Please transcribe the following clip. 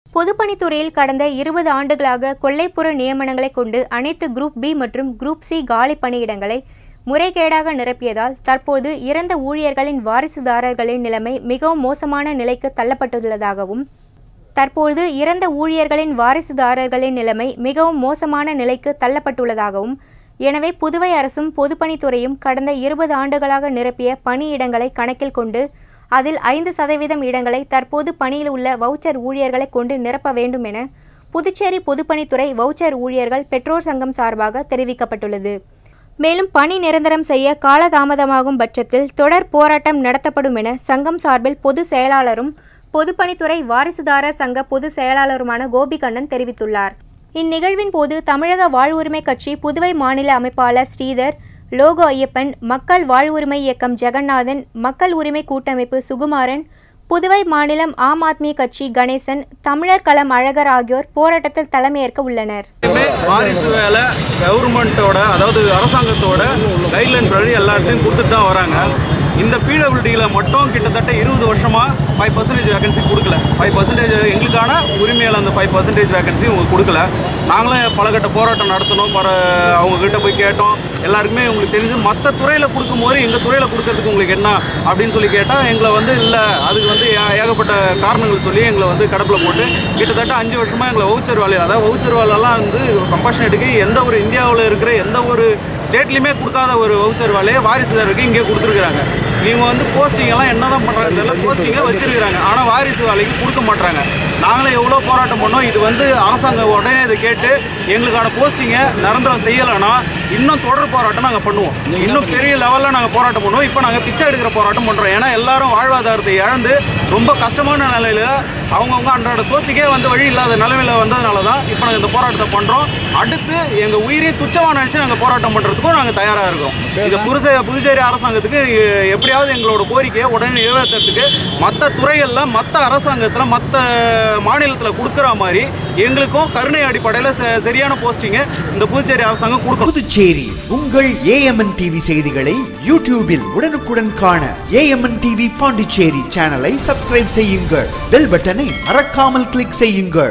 பொதுப்பணித்துறையில் கடந்த இருபது ஆண்டுகளாக கொல்லைப்புற நியமனங்களை கொண்டு அனைத்து குரூப் பி மற்றும் குரூப் சி காலி பணியிடங்களை முறைகேடாக நிரப்பியதால் தற்போது இறந்த ஊழியர்களின் வாரிசுதாரர்களின் நிலைமை மிகவும் மோசமான நிலைக்கு தள்ளப்பட்டுள்ளதாகவும் தற்போது இறந்த ஊழியர்களின் வாரிசுதாரர்களின் நிலைமை மிகவும் மோசமான நிலைக்கு தள்ளப்பட்டுள்ளதாகவும் எனவே புதுவை அரசும் பொதுப்பணித்துறையும் கடந்த இருபது ஆண்டுகளாக நிரப்பிய பணியிடங்களை கணக்கில் கொண்டு அதில் ஐந்து சதவீதம் இடங்களை தற்போது பணியில் உள்ள வவுச்சர் ஊழியர்களை கொண்டு நிரப்ப வேண்டும் என புதுச்சேரி பொதுப்பணித்துறை வவுச்சர் ஊழியர்கள் பெற்றோர் சங்கம் சார்பாக தெரிவிக்கப்பட்டுள்ளது மேலும் பணி நிரந்தரம் செய்ய காலதாமதமாகும் பட்சத்தில் தொடர் போராட்டம் நடத்தப்படும் என சங்கம் சார்பில் பொதுச் செயலாளரும் பொதுப்பணித்துறை வாரிசுதாரர் சங்க பொதுச் செயலாளருமான கோபிகண்ணன் தெரிவித்துள்ளார் இந்நிகழ்வின் போது தமிழக வாழ்வுரிமை கட்சி புதுவை மாநில அமைப்பாளர் ஸ்ரீதர் லோகோ ஐயப்பன் மக்கள் வாழ்வுரிமை இயக்கம் ஜெகநாதன் மக்கள் உரிமை கூட்டமைப்பு சுகுமாரன் புதுவை மாநிலம் ஆம் ஆத்மி கட்சி கணேசன் தமிழர் களம் அழகர் ஆகியோர் போராட்டத்தில் தலைமையேற்க உள்ளனர் எப்பயுமே வாரிசு வேலை கவர்மெண்ட்டோட அதாவது அரசாங்கத்தோட கைட்லைன் படி எல்லா இடத்தையும் கொடுத்துட்டு தான் வராங்க இந்த பிடபிள்யூடியில் மட்டும் கிட்டத்தட்ட இருபது வருஷமாக ஃபைவ் பர்சன்டேஜ் வேகன்சி கொடுக்கல ஃபைவ் பர்சன்டேஜ் எங்களுக்கான உரிமையில் அந்த ஃபைவ் பர்சன்டேஜ் வேகன்சி உங்களுக்கு கொடுக்கல நாங்களும் பலகட்ட போராட்டம் நடத்தினோம் பல அவங்கக்கிட்ட போய் கேட்டோம் எல்லாருக்குமே உங்களுக்கு தெரிஞ்சு மற்ற துறையில் கொடுக்கும்போது எங்கள் துறையில் கொடுக்கறதுக்கு உங்களுக்கு என்ன அப்படின்னு சொல்லி கேட்டால் எங்களை வந்து இல்லை அதுக்கு வந்து ஏ- ஏகப்பட்ட காரணங்கள் சொல்லி எங்களை வந்து கடப்பில் போட்டு கிட்டத்தட்ட அஞ்சு வருஷமாக எங்களை வவுச்சர் வேலை அதாவது வவுச்சர் வேலைலாம் வந்து கம்பஷனேட்டுக்கு எந்த ஒரு இந்தியாவில் இருக்கிற எந்த ஒரு ஸ்டேட்லையுமே கொடுக்காத ஒரு வவுச்சர் வேலையை வாரிசுதாருக்கு இங்கே கொடுத்துருக்குறாங்க இவங்க வந்து போஸ்டிங் எல்லாம் என்ன தான் பண்ணுறாங்க தெரியல போஸ்டிங்கை வச்சிருக்கிறாங்க ஆனால் வாரிசு வேலைக்கு கொடுக்க மாட்றாங்க நாங்களே எவ்வளோ போராட்டம் பண்ணோம் இது வந்து அரசாங்கம் உடனே இதை கேட்டு எங்களுக்கான போஸ்டிங்கை நிரந்தரம் செய்யலைன்னா இன்னும் தொடர் போராட்டம் நாங்கள் பண்ணுவோம் இன்னும் பெரிய லெவலில் நாங்கள் போராட்டம் பண்ணுவோம் இப்போ நாங்கள் பிச்சை எடுக்கிற போராட்டம் பண்ணுறோம் ஏன்னா எல்லாரும் வாழ்வாதாரத்தை இழந்து ரொம்ப கஷ்டமான நிலையில் அவங்கவுங்க அன்றாட சோத்துக்கே வந்து வழி இல்லாத நிலைமையில வந்ததுனால தான் இப்போ நாங்கள் இந்த போராட்டத்தை பண்ணுறோம் அடுத்து எங்கள் உயிரையும் துச்சமாக நினச்சி நாங்கள் போராட்டம் பண்ணுறதுக்கும் நாங்கள் தயாராக இருக்கிறோம் இது புதுசே புதுச்சேரி அரசாங்கத்துக்கு எ- எப்படியாவது எங்களோட கோரிக்கையை உடனே நிறைவேற்றுறதுக்கு மற்ற துறைகளில் மற்ற அரசாங்கத்தில் மற்ற மாநிலத்தில் கொடுக்குற மாதிரி எங்களுக்கும் கருணை அடிப்படையில் ச- சரியான போஸ்டிங்கை இந்த புதுச்சேரி அரசாங்கம் கொடுக்கணும் புதுச்சேரி உங்கள் ஏஎம்என் டிவி செய்திகளை யூடியூபில் உடனுக்குடன் காண ஏஎம்என் டிவி பாண்டிச்சேரி சேனலை சப்ஸ்கிரைப் செய்யுங்கள் பெல் பட்டனை மறக்காமல் கிளிக் செய்யுங்கள்